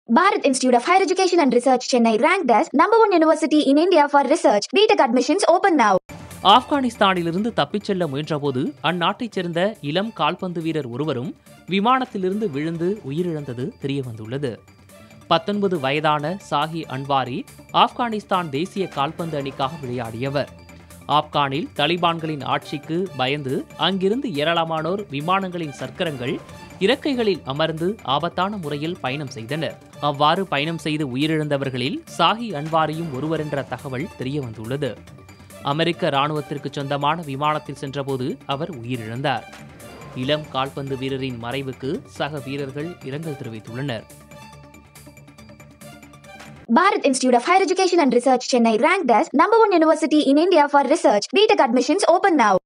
Bharat Institute of Higher Education and Research, Chennai, ranked as number one university in India for research. BTech admissions open now. ஆப்கானிஸ்தானிலிருந்து தப்பிச் செல்ல முயன்றபோது அந்நாட்டைச் சேர்ந்த இளம் கால்பந்து வீரர் ஒருவரும் விமானத்திலிருந்து விழுந்து உயிரிழந்தது தெரியவந்துள்ளது பத்தொன்பது வயதான சாஹி அன்வாரி ஆப்கானிஸ்தான் தேசிய கால்பந்து அணிக்காக விளையாடியவர் ஆப்கானில் தலிபான்களின் ஆட்சிக்கு பயந்து அங்கிருந்து ஏராளமானோர் விமானங்களின் சக்கரங்கள் இறக்கைகளில் அமர்ந்து ஆபத்தான முறையில் பயணம் செய்தனர் அவ்வாறு பயணம் செய்து உயிரிழந்தவர்களில் சாஹி அன்வாரியும் ஒருவர் என்ற தகவல் தெரியவந்துள்ளது அமெரிக்க ராணுவத்திற்கு சொந்தமான விமானத்தில் சென்றபோது அவர் உயிரிழந்தார் இளம் கால்பந்து வீரரின் மறைவுக்கு சக வீரர்கள் இரங்கல் தெரிவித்துள்ளனர் Bharat Institute of Higher Education and Research, Chennai, ranked as number one university in India for research. BTech admissions open now.